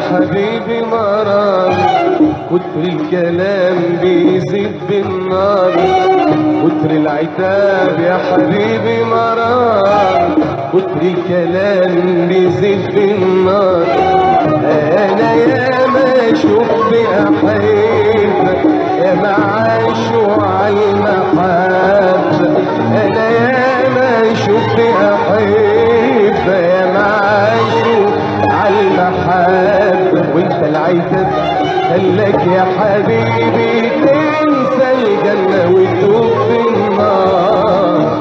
حبيبي مرار كتر الكلام بيزيد بالنار كتر العتاب يا حبيبي مرار كتر الكلام بيزيد بالنار انا يا ما شفت احبك يا ما عاشوا على المحبه انا يا ما شفت احبك يا ما عاشوا على المحبه وانت العتاب خلك يا حبيبي تنسى الجنه وتدوب في النار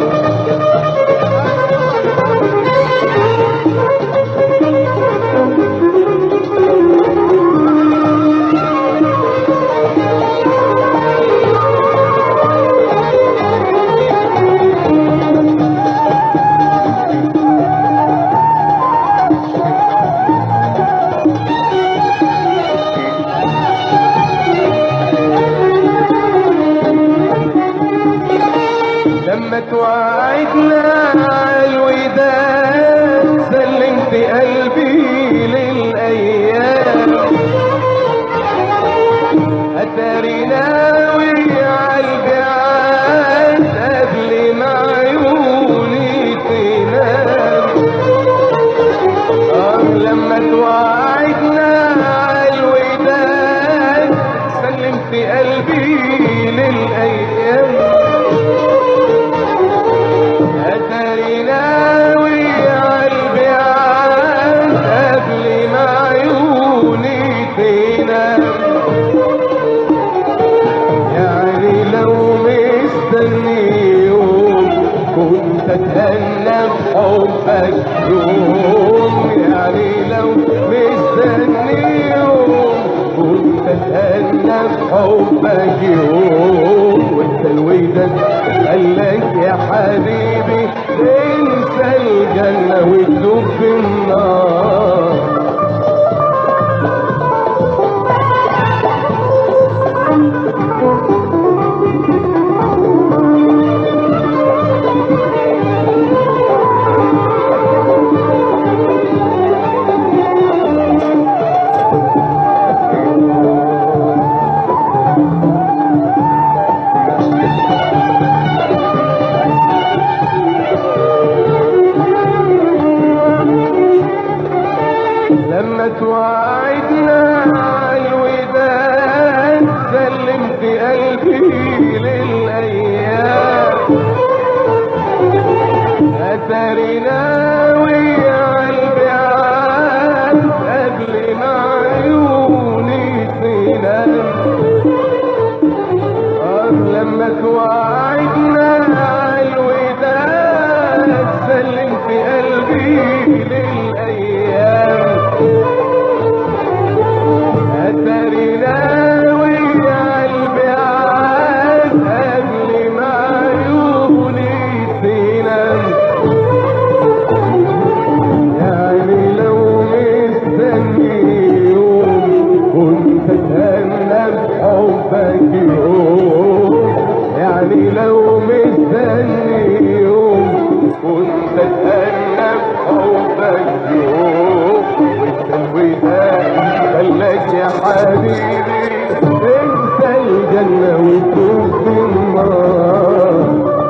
لما توعدنا عالوداد سلمت قلبي للايام اتاري ناوي عالبعاد قبل ما عيوني تنام آه لما توعدنا عالوداد سلمت قلبي للايام أتري ناوي عالبعاد قبل ما عيوني تنام يعني لو مستني يوم كنت اتهنى بحبك يوم يعني لو مستني يوم كنت اتهنى بحبك يوم وانت الوداد قالك يا حبيبي انسى الجنة وتدوب في النار لما توعدنا عالوداد سلمت قلبي للايام اتاري ناوي عالبعاد قبل ما عيوني تنام آه لما توعدنا عالوداد سلمت قلبي للايام أتري ناوي عالبعاد قبل ما عيوني تنام يعني لو مستني يوم كنت اتهنى بحبك يوم يعني لو مستني يوم كنت اتهنى بحبك يوم وانت الوداد خلك يا حبيبي انت الجنة وتوب في النار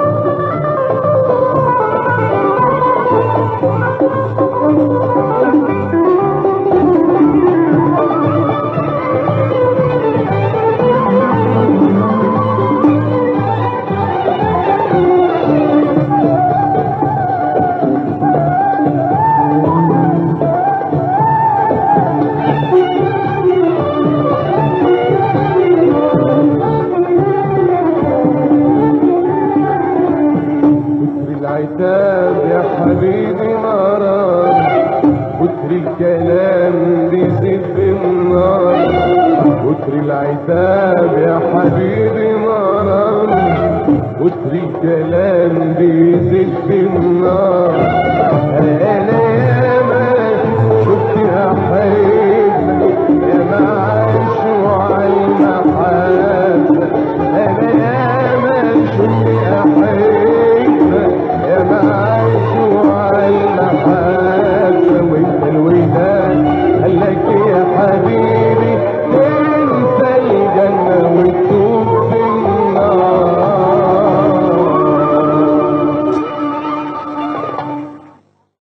كتر العتاب يا حبيبي مرار كتر الكلام بيزيد بالنار كتر العتاب يا حبيبي مرار كتر الكلام بيزيد بالنار